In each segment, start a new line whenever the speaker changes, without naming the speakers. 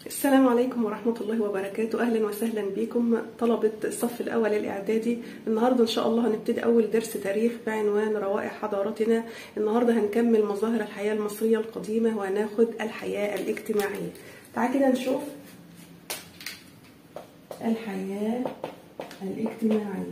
السلام عليكم ورحمة الله وبركاته أهلا وسهلا بكم طلبة الصف الأول الإعدادي النهاردة إن شاء الله هنبتدي أول درس تاريخ بعنوان روائع حضارتنا النهاردة هنكمل مظاهر الحياة المصرية القديمة وهناخد الحياة الاجتماعية تعال كده نشوف الحياة الاجتماعية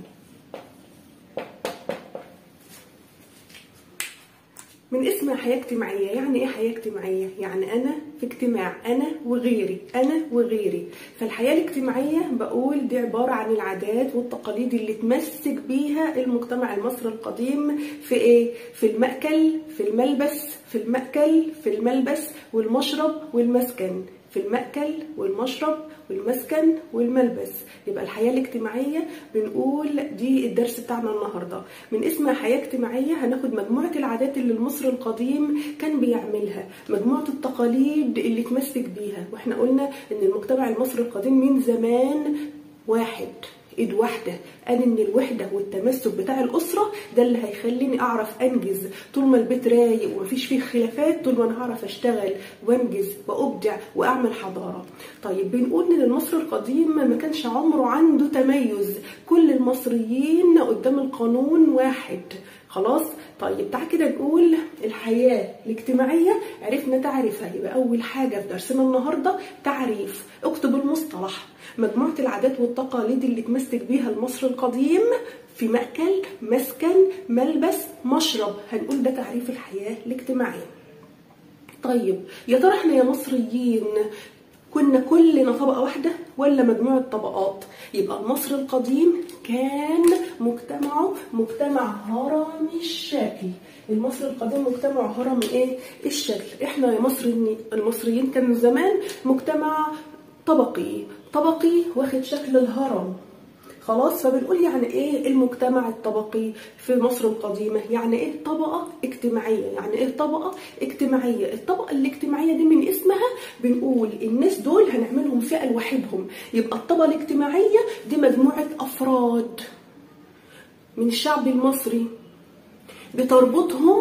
من اسمها حياة اجتماعية يعني ايه حياة اجتماعية؟ يعني انا في اجتماع انا وغيري انا وغيري فالحياة الاجتماعية بقول دي عبارة عن العادات والتقاليد اللي تمسك بيها المجتمع المصري القديم في ايه؟ في المأكل في الملبس في المأكل في الملبس والمشرب والمسكن في المأكل والمشرب والمسكن والملبس يبقى الحياة الاجتماعية بنقول دي الدرس بتاعنا النهاردة من اسمها حياة اجتماعية هناخد مجموعة العادات اللي المصري القديم كان بيعملها مجموعة التقاليد اللي تمسك بيها واحنا قلنا ان المجتمع المصري القديم من زمان واحد ايد واحده قال ان الوحده والتمسك بتاع الاسره ده اللي هيخليني اعرف انجز طول ما البيت رايق ومفيش فيه خلافات طول ما انا هعرف اشتغل وانجز وابدع واعمل حضاره طيب بنقول ان المصري القديم ما كانش عمره عنده تميز كل المصريين قدام القانون واحد خلاص طيب تعال كده نقول الحياة الاجتماعية عرفنا تعريفها يبقى أول حاجة في درسنا النهاردة تعريف اكتب المصطلح مجموعة العادات والتقاليد اللي تمسك بيها المصري القديم في مأكل مسكن ملبس مشرب هنقول ده تعريف الحياة الاجتماعية طيب يا ترى احنا يا مصريين كنا كلنا طبقة واحدة ولا مجموعة طبقات يبقى المصري القديم كان مجتمعه مجتمع هرمي الشكل المصري القديم مجتمع هرمي ايه الشكل احنا يا مصري المصريين كانوا زمان مجتمع طبقي طبقي واخد شكل الهرم خلاص فبنقول يعني ايه المجتمع الطبقي في مصر القديمة يعني ايه طبقة اجتماعية يعني ايه طبقة اجتماعية الطبقة الاجتماعية دي من اسمها بنقول الناس دول هنعملهم فئة لوحدهم يبقى الطبقة الاجتماعية دي مجموعة افراد من الشعب المصري بتربطهم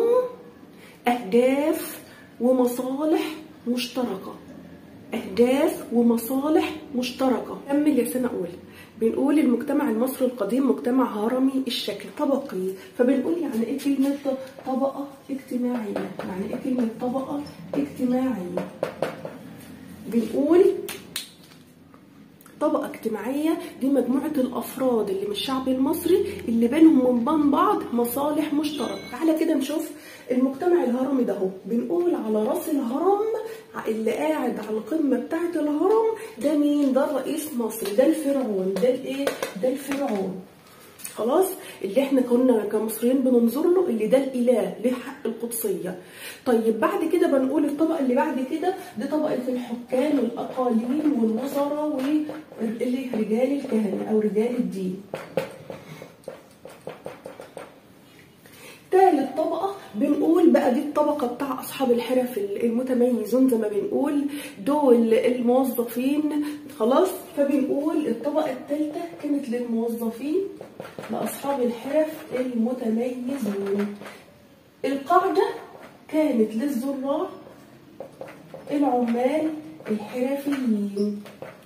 اهداف ومصالح مشتركة اهداف ومصالح مشتركه كمل يا سنه اولى بنقول المجتمع المصري القديم مجتمع هرمي الشكل طبقي فبنقول يعني ايه كلمه طبقه اجتماعيه يعني ايه كلمه طبقه اجتماعيه بنقول طبقة اجتماعية دي مجموعة الأفراد اللي من الشعب المصري اللي بينهم وبين بعض مصالح مشتركة تعالى كده نشوف المجتمع الهرمي ده اهو بنقول على راس الهرم اللي قاعد على القمة بتاعة الهرم ده مين؟ ده الرئيس مصر ده الفرعون ده الايه؟ ده الفرعون خلاص اللي احنا كنا كمصريين بننظر له اللي ده الاله ليه حق القدسيه طيب بعد كده بنقول الطبقه اللي بعد كده دي طبقه الحكام والاقاليم والوزراء ورجال الكهنه او رجال الدين ثالث طبقة بنقول بقى دي الطبقة بتاع أصحاب الحرف المتميزون زي ما بنقول دول الموظفين خلاص فبنقول الطبقة الثالثة كانت للموظفين لأصحاب الحرف المتميزون القاعدة كانت للزراع العمال الحرفيين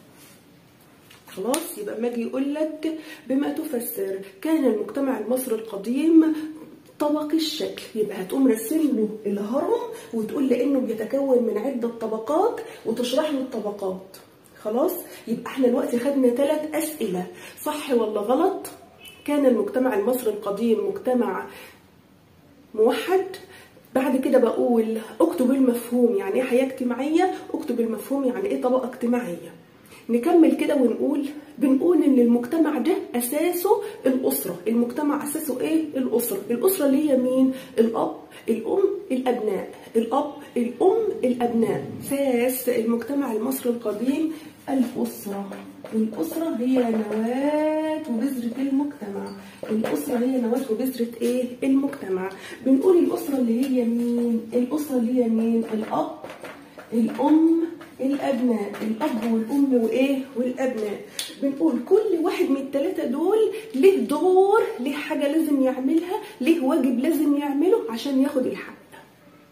خلاص يبقى ما اجي يقول لك بما تفسر كان المجتمع المصري القديم طبقي الشكل يبقى هتقوم رسم له الهرم وتقول لانه بيتكون من عده طبقات وتشرح له الطبقات خلاص يبقى احنا دلوقتي خدنا ثلاث اسئله صح ولا غلط كان المجتمع المصري القديم مجتمع موحد بعد كده بقول اكتب المفهوم يعني ايه حياه اجتماعيه اكتب المفهوم يعني ايه طبقه اجتماعيه نكمل كده ونقول بنقول ان المجتمع ده اساسه الاسره المجتمع اساسه ايه الاسره الاسره اللي هي مين الاب الام الابناء الاب الام الابناء اساس المجتمع المصري القديم الاسره الاسره هي نواه وبذره المجتمع الاسره هي نواه وبذره ايه المجتمع بنقول الاسره اللي هي مين الاسره اللي هي مين الاب الام الابناء الاب والام وايه والابناء بنقول كل واحد من الثلاثه دول له دور له حاجه لازم يعملها له واجب لازم يعمله عشان ياخد الحق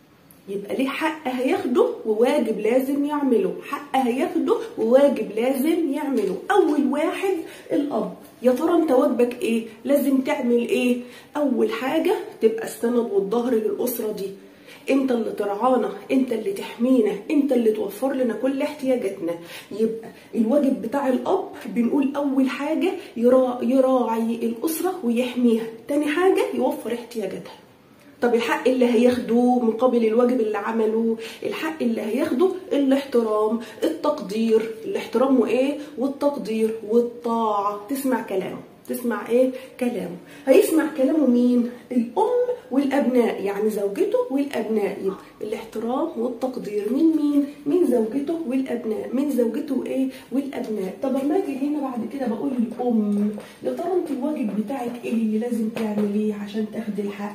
يبقى ليه حق هياخده وواجب لازم يعمله حق هياخده وواجب لازم يعمله اول واحد الاب يا ترى انت واجبك ايه لازم تعمل ايه اول حاجه تبقى السند والظهر للاسره دي انت اللي ترعانا انت اللي تحمينا انت اللي توفر لنا كل احتياجاتنا يبقى الواجب بتاع الاب بنقول اول حاجه يرا يراعي الاسره ويحميها تاني حاجه يوفر احتياجاتها طب الحق اللي هياخده مقابل الواجب اللي عمله الحق اللي هياخده الاحترام التقدير الاحترام وايه والتقدير والطاعه تسمع كلامه تسمع ايه كلامه هيسمع كلامه مين الام والابناء يعني زوجته والابناء يبقى الاحترام والتقدير من مين من زوجته والابناء من زوجته ايه والابناء طب اما اجي هنا بعد كده بقول الام يا ترى انت الواجب بتاعك ايه اللي لازم تعمليه عشان تاخدي الحق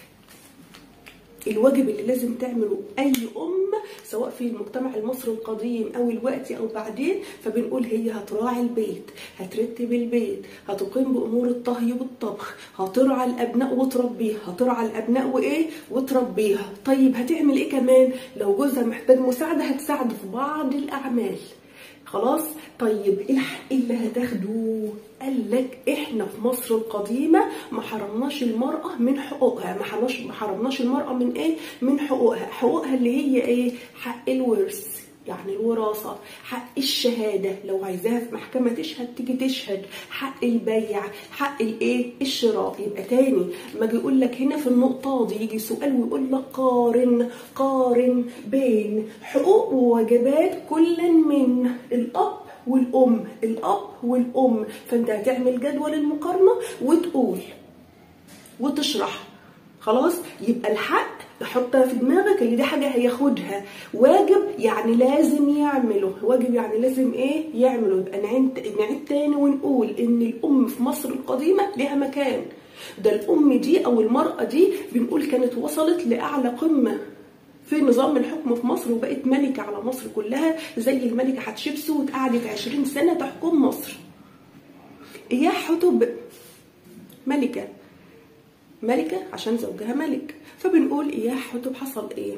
الواجب اللي لازم تعمله اي ام سواء في المجتمع المصري القديم او الوقتي او بعدين فبنقول هي هتراعي البيت هترتب البيت هتقيم بامور الطهي والطبخ هترعى الابناء وتربيها هترعى الابناء وايه وتربيها طيب هتعمل ايه كمان لو جوزها محتاج مساعده هتساعده في بعض الاعمال خلاص طيب ايه الحق اللي هتاخده قال لك احنا في مصر القديمه ما حرمناش المراه من حقوقها ما حرمناش ما حرمناش المراه من ايه من حقوقها حقوقها اللي هي ايه حق الورث يعني الوراثة حق الشهادة لو عايزاها في محكمة تشهد تيجي تشهد حق البيع حق الايه الشراء يبقى تاني ما اجي يقول لك هنا في النقطة دي يجي سؤال ويقول لك قارن قارن بين حقوق وواجبات كل من الأب والأم الأب والأم فأنت هتعمل جدول المقارنة وتقول وتشرح خلاص يبقى الحق تحطها في دماغك اللي دي حاجة هياخدها واجب يعني لازم يعمله واجب يعني لازم ايه يعمله يبقى نعيد نعيد تاني ونقول ان الام في مصر القديمة لها مكان ده الام دي او المرأة دي بنقول كانت وصلت لأعلى قمة في نظام الحكم في مصر وبقت ملكة على مصر كلها زي الملكة حتشبسوت قعدت 20 سنة تحكم مصر إياه حتب ملكة ملكة عشان زوجها ملك فبنقول إياه حتب حصل إيه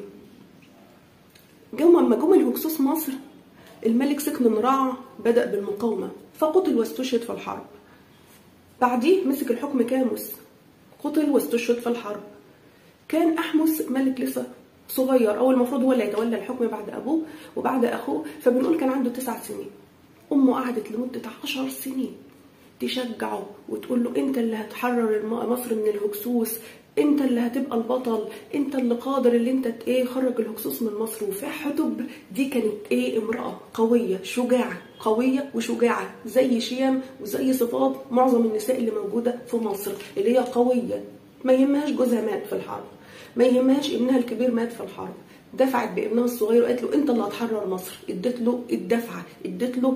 جم لما جم الهكسوس مصر الملك سكن رع بدأ بالمقاومة فقتل واستشهد في الحرب بعديه مسك الحكم كاموس قتل واستشهد في الحرب كان أحمس ملك لسه صغير أو المفروض هو اللي يتولى الحكم بعد أبوه وبعد أخوه فبنقول كان عنده تسع سنين أمه قعدت لمدة عشر سنين تشجعه وتقول له انت اللي هتحرر مصر من الهكسوس انت اللي هتبقى البطل انت اللي قادر اللي انت ايه خرج الهكسوس من مصر وفي حتب دي كانت ايه امراه قويه شجاعه قويه وشجاعه زي شيم وزي صفات معظم النساء اللي موجوده في مصر اللي هي قويه ما يهمهاش جوزها مات في الحرب ما يهمهاش ابنها الكبير مات في الحرب دفعت بابنها الصغير وقالت له انت اللي هتحرر مصر ادت له الدفعه ادت له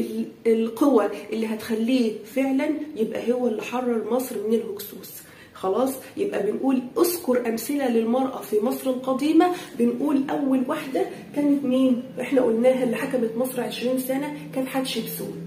القوه اللي هتخليه فعلا يبقى هو اللي حرر مصر من الهكسوس خلاص يبقى بنقول اذكر امثله للمراه في مصر القديمه بنقول اول واحده كانت مين احنا قلناها اللي حكمت مصر 20 سنه كانت حتشبسوت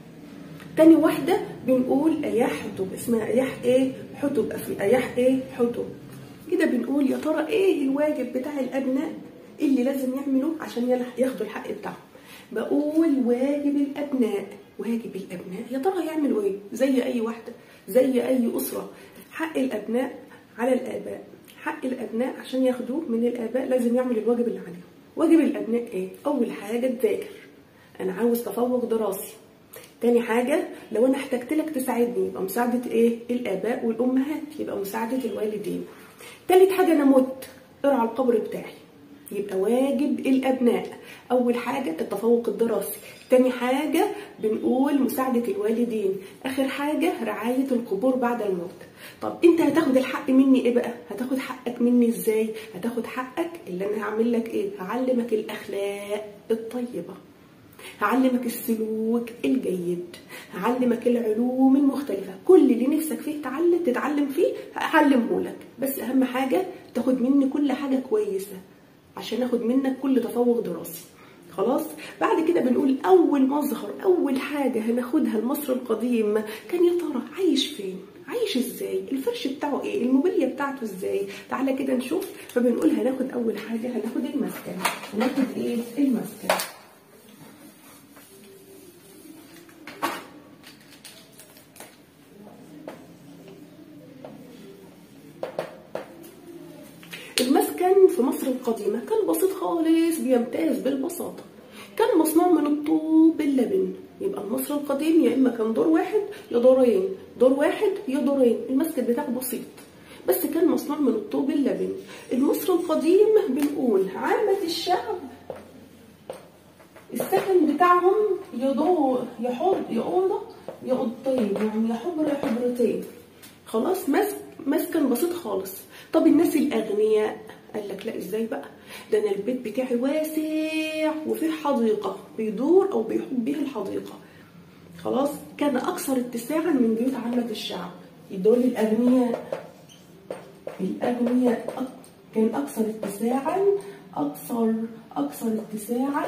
تاني واحده بنقول اياح حتب اسمها اياح ايه حتب اياح ايه حتب كده بنقول يا ترى ايه الواجب بتاع الابناء اللي لازم يعملوا عشان ياخدوا الحق بتاعهم بقول واجب الابناء واجب الابناء يا ترى يعملوا ايه زي اي واحده زي اي اسره حق الابناء على الاباء حق الابناء عشان ياخدوه من الاباء لازم يعمل الواجب اللي عليهم واجب الابناء ايه اول حاجه تذاكر انا عاوز تفوق دراسي تاني حاجة لو أنا احتجت لك تساعدني يبقى مساعدة إيه؟ الآباء والأمهات يبقى مساعدة الوالدين. تالت حاجة أنا مت ارعى القبر بتاعي. يبقى واجب الأبناء أول حاجة التفوق الدراسي تاني حاجة بنقول مساعدة الوالدين آخر حاجة رعاية القبور بعد الموت طب انت هتاخد الحق مني ايه بقى هتاخد حقك مني ازاي هتاخد حقك اللي انا هعمل لك ايه هعلمك الاخلاق الطيبه هعلمك السلوك الجيد هعلمك العلوم المختلفة كل اللي نفسك فيه تعلم تتعلم فيه هعلمه لك بس أهم حاجة تاخد مني كل حاجة كويسة عشان اخد منك كل تفوق دراسي خلاص بعد كده بنقول اول مظهر اول حاجه هناخدها لمصر القديم كان يا ترى عايش فين عايش ازاي الفرش بتاعه ايه الموبيليا بتاعته ازاي تعالى كده نشوف فبنقول هناخد اول حاجه هناخد المسكن هناخد ايه المسكن المسكن في مصر القديمة كان بسيط خالص بيمتاز بالبساطة كان مصنوع من الطوب اللبن يبقى المصري القديم يا إما كان دور واحد يا دورين دور واحد يا دورين المسكن بتاعه بسيط بس كان مصنوع من الطوب اللبن المصري القديم بنقول عامة الشعب السكن بتاعهم يا دور يا حوض يا أوضة يا أوضتين يعني يا حجرة يا حجرتين خلاص مسك مسكن بسيط خالص طب الناس الاغنياء قال لك لا ازاي بقى ده انا البيت بتاعي واسع وفيه حديقه بيدور او بيحط به الحديقه خلاص كان اكثر اتساعا من بيوت عامه الشعب دول الاغنياء الاغنياء كان اكثر اتساعا اكثر اكثر اتساعا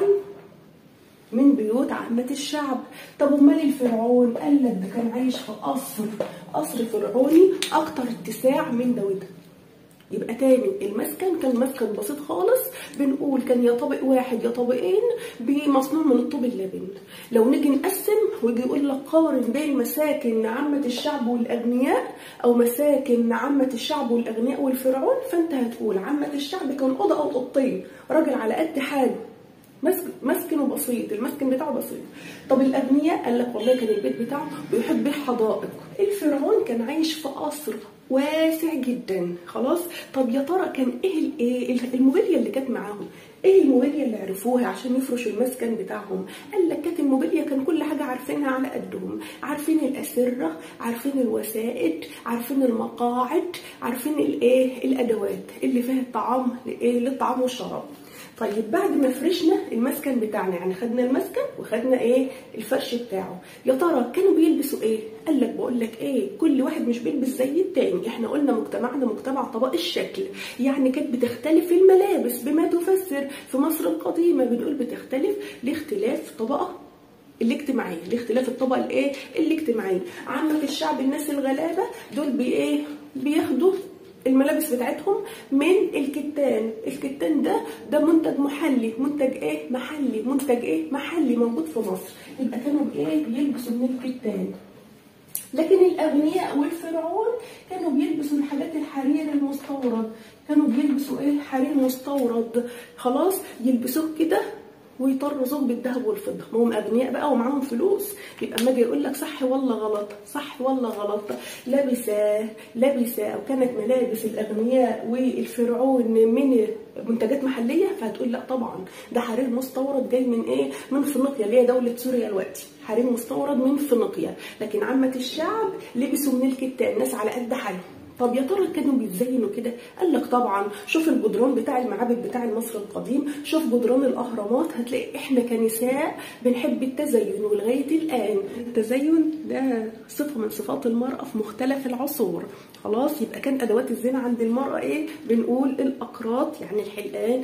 من بيوت عامة الشعب طب امال الفرعون قال لك ده كان عايش في قصر قصر فرعوني اكتر اتساع من ده وده يبقى تاني المسكن كان مسكن بسيط خالص بنقول كان يا طابق واحد يا طابقين بمصنوع من الطوب اللبن لو نيجي نقسم ويجي يقول لك قارن بين مساكن عامة الشعب والأغنياء أو مساكن عامة الشعب والأغنياء والفرعون فأنت هتقول عامة الشعب كان أوضة أو أوضتين راجل على قد حاله مسكن بسيط المسكن بتاعه بسيط طب الاغنياء قال لك والله كان البيت بتاعه بيحب الحدائق الفرعون كان عايش في قصر واسع جدا خلاص طب يا ترى كان ايه الايه الموبيليا اللي كانت معاهم ايه الموبيليا اللي عرفوها عشان يفرشوا المسكن بتاعهم قال لك كانت الموبيليا كان كل حاجه عارفينها على قدهم عارفين الاسره عارفين الوسائد عارفين المقاعد عارفين الايه الادوات اللي فيها الطعام ايه للطعام والشراب طيب بعد ما فرشنا المسكن بتاعنا يعني خدنا المسكن وخدنا ايه الفرش بتاعه يا ترى كانوا بيلبسوا ايه قال لك بقول لك ايه كل واحد مش بيلبس زي التاني احنا قلنا مجتمعنا مجتمع طبق الشكل يعني كانت بتختلف الملابس بما تفسر في مصر القديمه بنقول بتختلف لاختلاف طبقه الاجتماعيه لاختلاف الطبقه الايه الاجتماعيه عامه الشعب الناس الغلابه دول بايه بياخدوا الملابس بتاعتهم من الكتان الكتان ده ده منتج محلي منتج ايه محلي منتج ايه محلي موجود في مصر يبقى كانوا بايه بيلبسوا من الكتان لكن الاغنياء والفرعون كانوا بيلبسوا الحاجات الحرير المستورد كانوا بيلبسوا ايه حرير مستورد خلاص يلبسوه كده ويطرزوه بالذهب والفضه ما هم اغنياء بقى ومعاهم فلوس يبقى اما اجي يقول لك صح ولا غلط صح ولا غلط لبسه لبسه او كانت ملابس الاغنياء والفرعون من منتجات محليه فهتقول لا طبعا ده حرير مستورد جاي من ايه من فينيقيا اللي هي دوله سوريا دلوقتي حرير مستورد من فينيقيا لكن عامه الشعب لبسوا من الكتان ناس على قد حالهم طب يا ترى كانوا بيتزينوا كده قال لك طبعا شوف الجدران بتاع المعابد بتاع مصر القديم شوف جدران الاهرامات هتلاقي احنا كنساء بنحب التزين ولغايه الان التزين ده صفه من صفات المراه في مختلف العصور خلاص يبقى كان ادوات الزينه عند المراه ايه بنقول الاقراط يعني الحلقان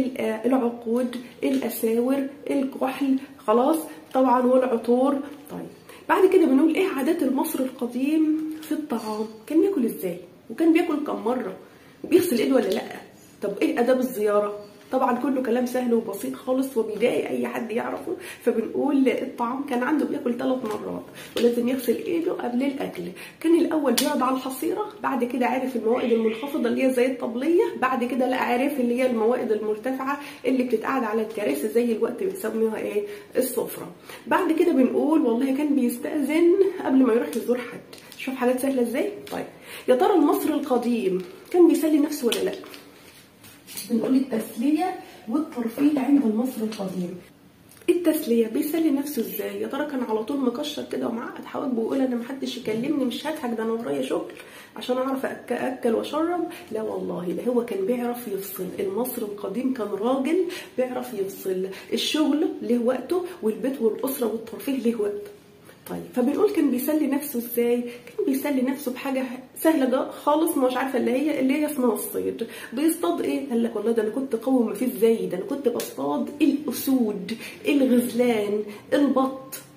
العقود الاساور الكحل خلاص طبعا والعطور طيب بعد كده بنقول ايه عادات المصري القديم في الطعام كان بياكل ازاي وكان بياكل كم مره وبيغسل ايده ولا لا طب ايه اداب الزياره طبعا كله كلام سهل وبسيط خالص وبيضايق اي حد يعرفه فبنقول الطعام كان عنده بياكل ثلاث مرات ولازم يغسل ايده قبل الاكل كان الاول بيقعد على الحصيره بعد كده عارف الموائد المنخفضه اللي هي زي الطبليه بعد كده لا عارف اللي هي الموائد المرتفعه اللي بتتقعد على الكراسي زي الوقت بنسميها ايه السفره بعد كده بنقول والله كان بيستاذن قبل ما يروح يزور حد شوف حاجات سهله ازاي طيب يا ترى المصري القديم كان بيسلي نفسه ولا لا بنقول التسلية والترفيه عند المصري القديم التسلية بيسلي نفسه ازاي يا ترى كان على طول مكشر كده ومعقد حواجبه ويقول انا محدش يكلمني مش هضحك ده انا ورايا شغل عشان اعرف اكل واشرب لا والله ده هو كان بيعرف يفصل المصري القديم كان راجل بيعرف يفصل الشغل له وقته والبيت والاسره والترفيه له وقته طيب فبنقول كان بيسلي نفسه ازاي كان بيسلي نفسه بحاجه سهله ده خالص مش عارفه اللي هي اللي هي اسمها الصيد بيصطاد ايه قال لك والله ده انا كنت قوي ما فيش زي ده انا كنت بصطاد الاسود الغزلان البط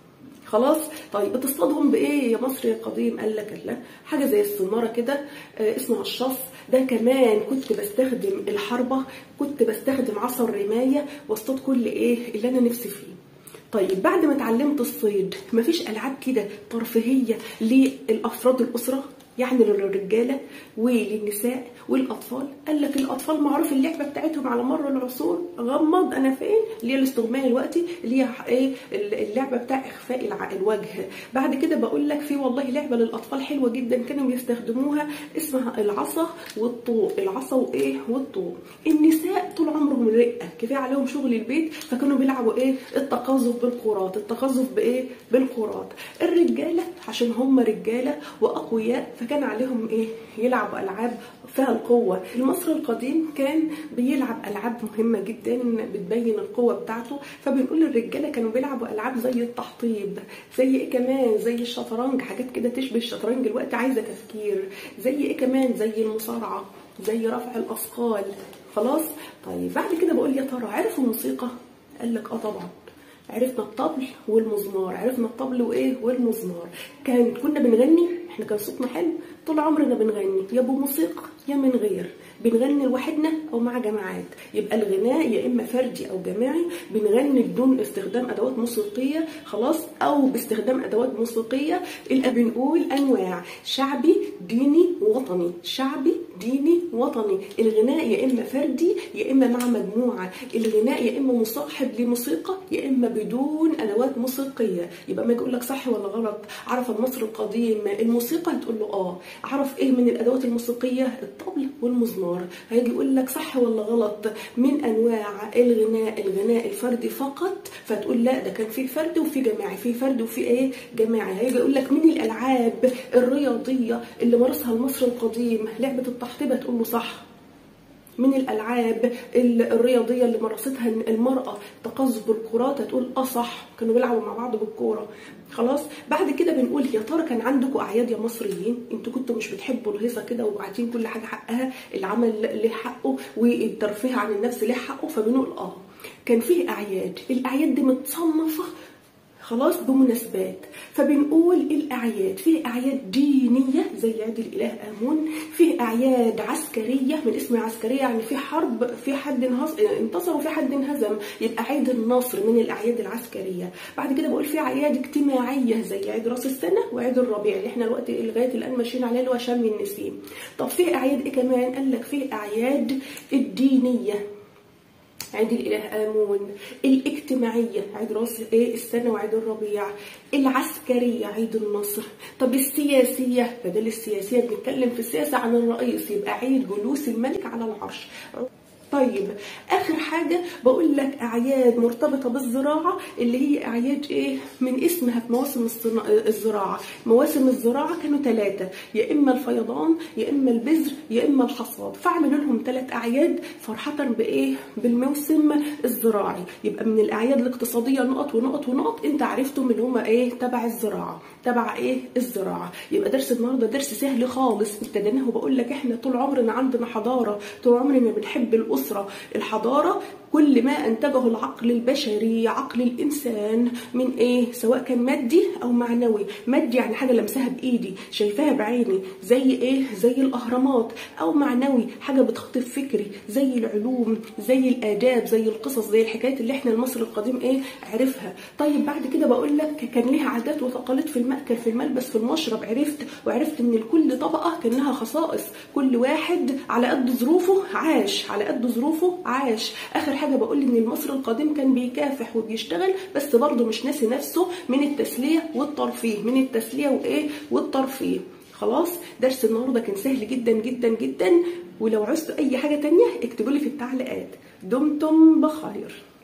خلاص طيب بتصطادهم بايه يا مصري يا قديم قال لك لا حاجه زي الصناره كده آه اسمها الشص ده كمان كنت بستخدم الحربه كنت بستخدم عصا الرمايه واصطاد كل ايه اللي انا نفسي فيه طيب بعد ما اتعلمت الصيد مفيش العاب كده ترفيهيه للافراد الاسره يعني للرجاله وللنساء والاطفال قال لك الاطفال معروف اللعبه بتاعتهم على مر العصور غمض انا فين اللي هي الاستغمايه دلوقتي اللي هي ايه اللعبه بتاع اخفاء الوجه بعد كده بقول لك في والله لعبه للاطفال حلوه جدا كانوا بيستخدموها اسمها العصا والطوق العصا وايه والطوق النساء طول عمرهم رقه كفايه عليهم شغل البيت فكانوا بيلعبوا ايه التقاذف بالكرات التقاذف بايه بالكرات الرجاله عشان هم رجاله واقوياء فكان عليهم ايه يلعبوا العاب فيها القوة المصري القديم كان بيلعب ألعاب مهمة جدا بتبين القوة بتاعته فبنقول الرجالة كانوا بيلعبوا ألعاب زي التحطيب زي إيه كمان زي الشطرنج حاجات كده تشبه الشطرنج الوقت عايزة تفكير زي إيه كمان زي المصارعة زي رفع الأثقال خلاص طيب بعد كده بقول يا ترى عرفوا الموسيقى قال لك اه طبعا عرفنا الطبل والمزمار عرفنا الطبل وايه والمزمار كان كنا بنغني احنا كان صوتنا حلو طول عمرنا بنغني يا بموسيقى يا من غير بنغني لوحدنا او مع جماعات يبقى الغناء يا اما فردي او جماعي بنغني بدون استخدام ادوات موسيقيه خلاص او باستخدام ادوات موسيقيه يبقى بنقول انواع شعبي ديني وطني شعبي ديني وطني الغناء يا اما فردي يا اما مع مجموعه الغناء يا اما مصاحب لموسيقى يا اما بدون ادوات موسيقيه يبقى ما يقول لك صح ولا غلط عرف المصري القديم الموسيقى هتقول له اه عرف ايه من الادوات الموسيقيه الطبل والمزمار هيجي يقول لك صح ولا غلط من انواع الغناء الغناء الفردي فقط فتقول لا ده كان في فرد وفي جماعي في فرد وفي ايه جماعي هيجي يقول لك من الالعاب الرياضيه اللي مارسها المصري القديم لعبه التحطيبه تقول له صح من الالعاب الرياضيه اللي مارستها المراه تقذف بالكرات هتقول اه صح كانوا بيلعبوا مع بعض بالكوره خلاص بعد كده بنقول يا ترى كان عندكم اعياد يا مصريين انتوا كنتوا مش بتحبوا الهيصه كده وعاطين كل حاجه حقها العمل له حقه والترفيه عن النفس له حقه فبنقول اه كان فيه اعياد الاعياد دي متصنفه خلاص بمناسبات فبنقول الاعياد فيه اعياد دينيه زي عيد الاله امون فيه اعياد عسكريه من اسم عسكريه يعني في حرب في حد انتصر وفي حد انهزم يبقى عيد النصر من الاعياد العسكريه بعد كده بقول في اعياد اجتماعيه زي عيد راس السنه وعيد الربيع اللي احنا الوقت لغايه الان ماشيين عليه اللي هو شم النسيم طب في اعياد ايه كمان قال لك في اعياد الدينيه عيد الاله امون الاجتماعيه عيد راس ايه السنه وعيد الربيع العسكريه عيد النصر طب السياسيه بدل السياسيه بنتكلم في السياسه عن الرئيس يبقى عيد جلوس الملك على العرش طيب اخر حاجه بقول لك اعياد مرتبطه بالزراعه اللي هي اعياد ايه من اسمها في مواسم الزراعه مواسم الزراعه كانوا ثلاثه يا اما الفيضان يا اما البذر يا اما الحصاد فاعملوا لهم ثلاث اعياد فرحه بايه بالموسم الزراعي يبقى من الاعياد الاقتصاديه نقط ونقط ونقط انت عرفتم اللي هم ايه تبع الزراعه تبع ايه الزراعه يبقى درس النهارده درس سهل خالص ابتديناه وبقول لك احنا طول عمرنا عندنا حضاره طول عمرنا بنحب الاسره الحضاره كل ما انتجه العقل البشري عقل الانسان من ايه سواء كان مادي او معنوي مادي يعني حاجه لمسها بايدي شايفاها بعيني زي ايه زي الاهرامات او معنوي حاجه بتخطف فكري زي العلوم زي الاداب زي القصص زي الحكايات اللي احنا المصري القديم ايه عرفها طيب بعد كده بقول لك كان ليها عادات وتقاليد في المأكل في الملبس في المشرب عرفت وعرفت ان لكل طبقه كان لها خصائص كل واحد على قد ظروفه عاش على قد ظروفه عاش اخر حاجه بقول ان المصري القديم كان بيكافح وبيشتغل بس برضه مش ناسي نفسه من التسليه والترفيه من التسليه وايه والترفيه خلاص درس النهارده كان سهل جدا جدا جدا ولو عوزتوا اي حاجه تانية اكتبوا لي في التعليقات دمتم بخير